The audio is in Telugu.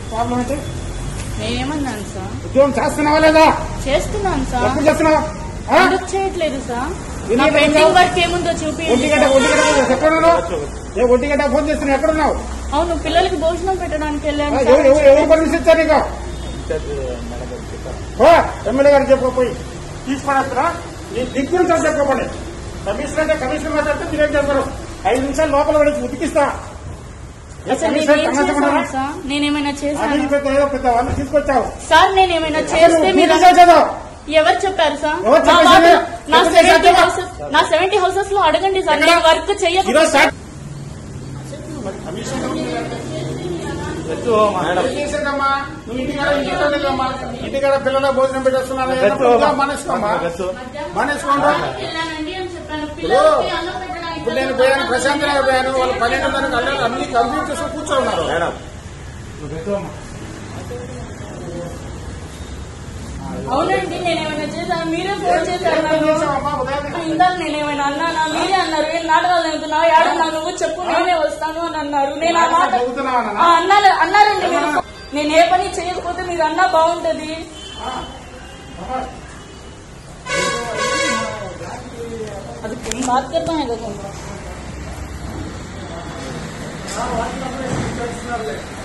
ప్రాబ్లం ఏంటి నేనేమన్నాను సార్ ఉద్యోగం చేస్తున్నావా లేదా చేస్తున్నాను సార్ ఎప్పుడు చేస్తున్నావు ఆ? ఎందుకు చేయట్లేదు సార్ ఎందుకు నా చేయట్లేదు? పెండింగ్ వర్క్ ఏముందో చూపి ఒంటి గంట ఒంటి గంట ఫోన్ చేస్తున్నావు. ఎక్కడ ఉన్నావు ఏ ఒంటి గంట ఫోన్ చేస్తున్నావు ఎక్కడ ఉన్నావు అవును పిల్లలకి భోజనం పెట్టడానికి ఆ, వెళ్ళాను ఎవరు సార్ ఎవరు ఎవరు పర్మిషన్ ఇచ్చారు నీకు ఓ, ఎమ్మెల్యే గారు చెప్పకపోయి తీసుకురా నీ దిగ్గురు చెప్పకపోండి కమిషనర్ అంటే కమిషనర్ మాట్లాడితే మీరేం చేస్తారు ఐదు నిమిషాలు లోపల పడి ఉతికిస్తా ఏ అసలు కమిషనర్ నేనేం కమిషనర్ చేశాను సార్ నేనేమైనా అది చేశాను పెద్ద ఏదో పెద్ద వాళ్ళు తీసుకొచ్చావు సార్ నేనేమైనా అసలు చేస్తే నువ్వు మీరు పూర్తి చేసావు. ఎవరు చెప్పారు సార్ ఎవరు నా చెప్పేశారు? మాట- నా ఎవరు సెవెంటీ చేశారు? హౌసెస్ నా సెవెంటీ హౌసెస్ లో అడగండి సార్ ఎక్కడ? నేను వర్క్ చెయ్యక ఈరోజు సార్ చేసేదమ్మా నువ్వు ఇంటికాడ ఇంటికాడ వెళ్ళమ్మా. ఇంటికాడ పిల్లల భోజనం పెట్టేస్తున్నాను మానేసుకోమ్మా మానేసుకోండి వెళ్ళానండి అని చెప్పాను పిల్లలకి అన్నం పెట్టడానికి ఇప్పుడు నేను పోయాను ప్రశాంత్ నగర్ పోయాను వాళ్ళు పన్నెండు మంది కళ్ళు అన్ని కంప్లీట్ చేసుకుని కూర్చో ఉన్నారు అవునండి నేనేమైనా చేశాను మీరే ఫోన్ చేశారు నాకు. ఇందాక నేనేమైనా అన్నానా మీరే అన్నారు ఏం నాటకాలు జరుగుతున్నావు ఏడన్నా నువ్వు చెప్పు నేనే వస్తాను అని అన్నారు నేను ఆ మాట ఆ, అన్నారు అన్నారండి మీరు నేను ఏ పని చేయకపోతే మీరు అన్నా బాగుంటది అది बात करना है देखो